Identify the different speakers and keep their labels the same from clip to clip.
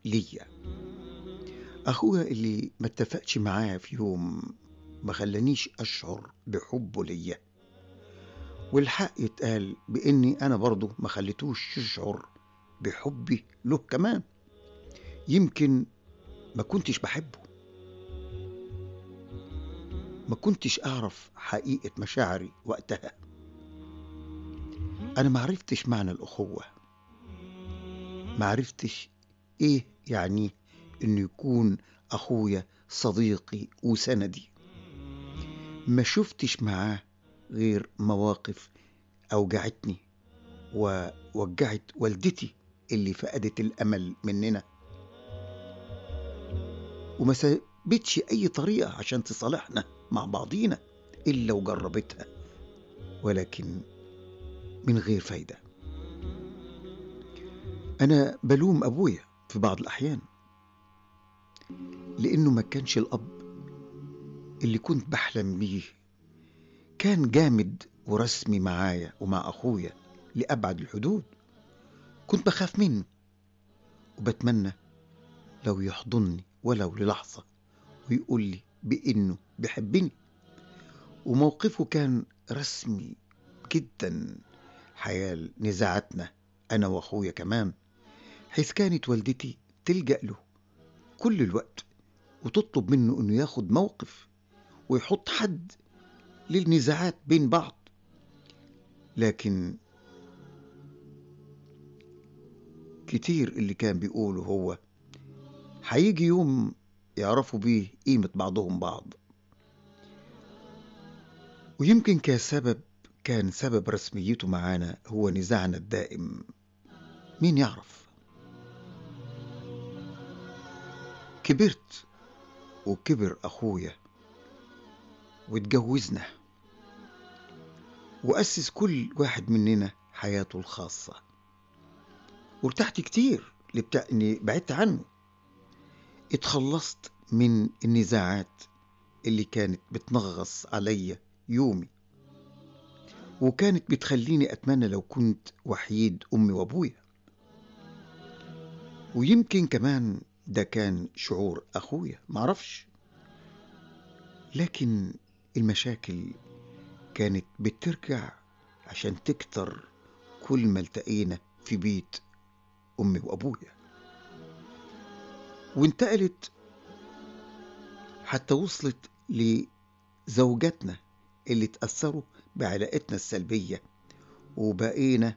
Speaker 1: ليا أخويا اللي ما اتفقش معايا في يوم ما خلانيش أشعر بحبه ليا والحق يتقال بإني أنا برضه ما خليتوش يشعر بحبي له كمان يمكن ما كنتش بحبه ما كنتش أعرف حقيقة مشاعري وقتها أنا ما عرفتش معنى الأخوة ما عرفتش إيه يعني إنه يكون أخويا صديقي وسندي ما شفتش معاه غير مواقف أوجعتني ووجعت والدتي اللي فقدت الأمل مننا وما سابتش أي طريقة عشان تصالحنا مع بعضينا إلا وجربتها ولكن من غير فايدة أنا بلوم أبويا في بعض الأحيان لأنه ما كانش الأب اللي كنت بحلم بيه كان جامد ورسمي معايا ومع أخويا لأبعد الحدود كنت بخاف منه وبتمنى لو يحضني ولو للحظة ويقول لي بإنه بيحبني وموقفه كان رسمي جدا حيال نزاعتنا أنا وأخويا كمان حيث كانت والدتي تلجأ له كل الوقت وتطلب منه إنه ياخد موقف ويحط حد للنزاعات بين بعض لكن كتير اللي كان بيقوله هو هيجي يوم يعرفوا بيه قيمة بعضهم بعض ويمكن كسبب كان سبب رسميته معانا هو نزاعنا الدائم مين يعرف كبرت وكبر أخويا واتجوزنا وأسس كل واحد مننا حياته الخاصة وارتحت كتير لبتاع إني بعدت عنه اتخلصت من النزاعات اللي كانت بتنغص عليا يومي وكانت بتخليني أتمنى لو كنت وحيد أمي وأبويا ويمكن كمان ده كان شعور أخويا معرفش لكن المشاكل كانت بترجع عشان تكتر كل ما التقينا في بيت أمي وأبويا وانتقلت حتى وصلت لزوجاتنا اللي تأثروا بعلاقتنا السلبية وبقينا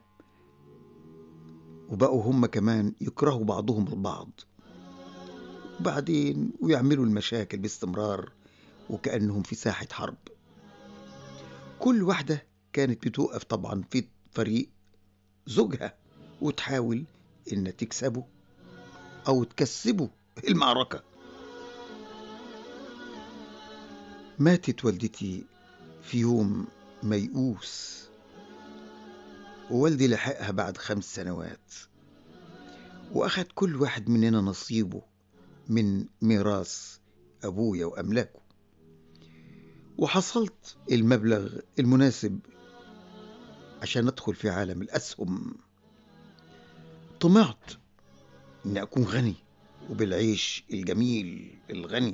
Speaker 1: وبقوا هم كمان يكرهوا بعضهم البعض وبعدين ويعملوا المشاكل باستمرار وكأنهم في ساحة حرب كل واحدة كانت بتوقف طبعا في فريق زوجها وتحاول إن تكسبه أو تكسبه المعركة ماتت والدتي في يوم ميؤوس ووالدي لحقها بعد خمس سنوات وأخد كل واحد مننا نصيبه من ميراث أبويا وأملاكه وحصلت المبلغ المناسب عشان أدخل في عالم الأسهم طمعت إني أكون غني وبالعيش الجميل الغني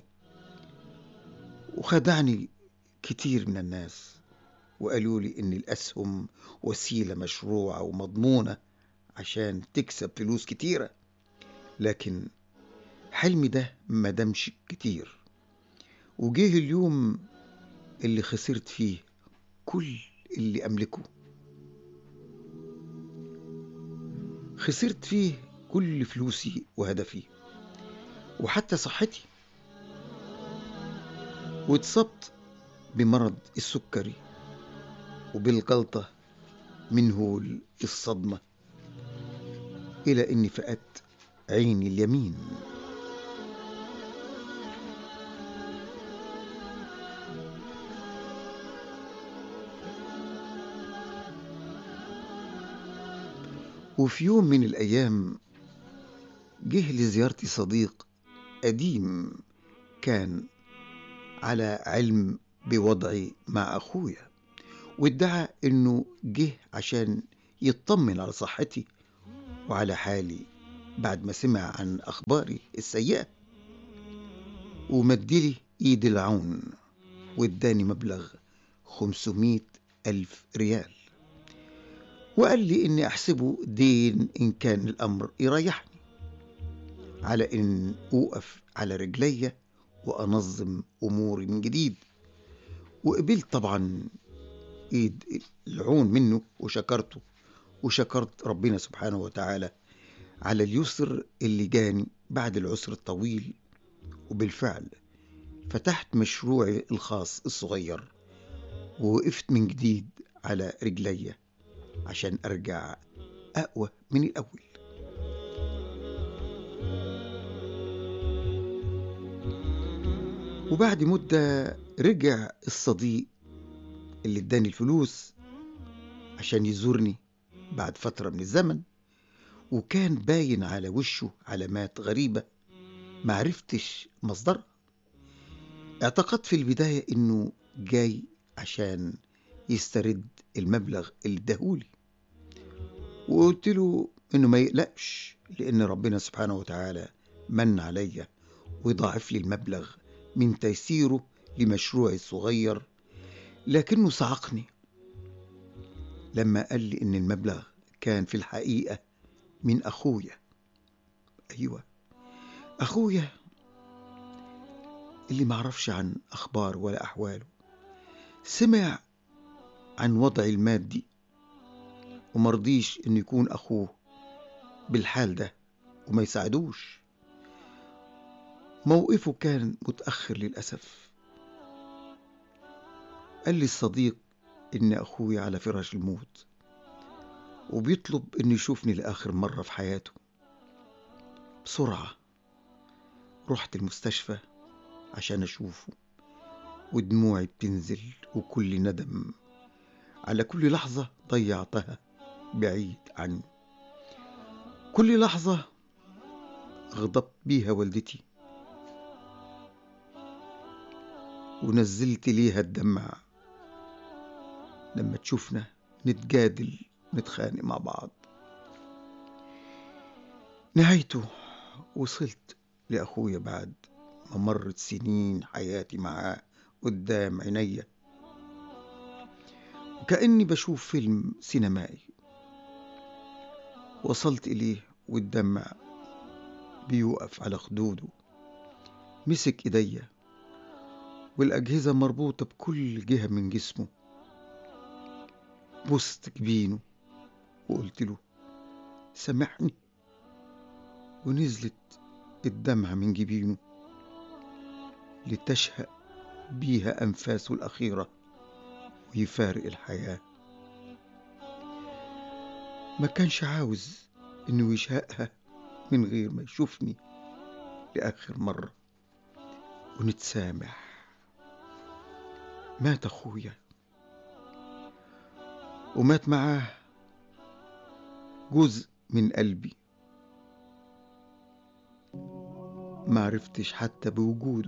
Speaker 1: وخدعني كتير من الناس وقالوا لي إن الأسهم وسيلة مشروعة ومضمونة عشان تكسب فلوس كتيرة لكن حلمي ده ما دامش كتير وجه اليوم اللي خسرت فيه كل اللي أملكه خسرت فيه كل فلوسي وهدفي وحتى صحتي واتصبت بمرض السكري وبالجلطة من هول الصدمة إلى إني فقدت عيني اليمين وفي يوم من الأيام جه لزيارتي صديق قديم كان على علم بوضعي مع أخويا وادعى إنه جه عشان يطمن على صحتي وعلى حالي بعد ما سمع عن أخباري السيئة ومدلي إيد العون واداني مبلغ خمسمائة ألف ريال وقال لي إني أحسبه دين إن كان الأمر يريحني على إن أوقف على رجلي وأنظم أموري من جديد وقبلت طبعا إيد العون منه وشكرته وشكرت ربنا سبحانه وتعالى على اليسر اللي جاني بعد العسر الطويل وبالفعل فتحت مشروعي الخاص الصغير ووقفت من جديد على رجلي عشان أرجع أقوى من الأول وبعد مدة رجع الصديق اللي اداني الفلوس عشان يزورني بعد فترة من الزمن وكان باين على وشه علامات غريبة معرفتش مصدرها اعتقدت في البداية انه جاي عشان يسترد المبلغ اللي اداهولي وقلت له انه ما يقلقش لان ربنا سبحانه وتعالى من عليا ويضاعف لي المبلغ من تيسيره لمشروعي الصغير لكنه صعقني لما قال لي ان المبلغ كان في الحقيقة من اخويا ايوه اخويا اللي معرفش عن اخبار ولا احواله سمع عن وضعي المادي ومرضيش انه يكون اخوه بالحال ده وما يساعدوش موقفه كان متأخر للأسف قال لي الصديق إن أخوي على فراش الموت وبيطلب إنه يشوفني لآخر مرة في حياته بسرعة رحت المستشفى عشان أشوفه ودموعي بتنزل وكل ندم على كل لحظة ضيعتها بعيد عنه كل لحظة غضبت بيها والدتي ونزلت ليها الدمع لما تشوفنا نتجادل نتخانق مع بعض نهايته وصلت لأخويا بعد ما مرت سنين حياتي معاه قدام عينيا وكأني بشوف فيلم سينمائي وصلت إليه والدمع بيوقف على خدوده مسك إيديا والأجهزة مربوطة بكل جهة من جسمه بوست جبينه وقلت له سامحني ونزلت الدمعة من جبينه لتشهق بيها أنفاسه الأخيرة ويفارق الحياة ما كانش عاوز إنه يشهقها من غير ما يشوفني لآخر مرة ونتسامح مات أخويا ومات معاه جزء من قلبي ما عرفتش حتى بوجوده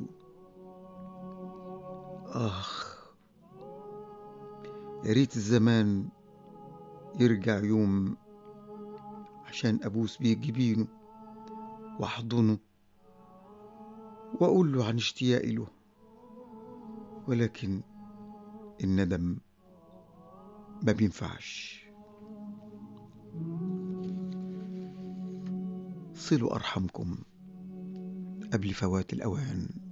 Speaker 1: آخ يا ريت الزمان يرجع يوم عشان أبوس بيه جبينه وأحضنه وأقول له عن اشتياقي له ولكن الندم ما بينفعش صلوا أرحمكم قبل فوات الأوان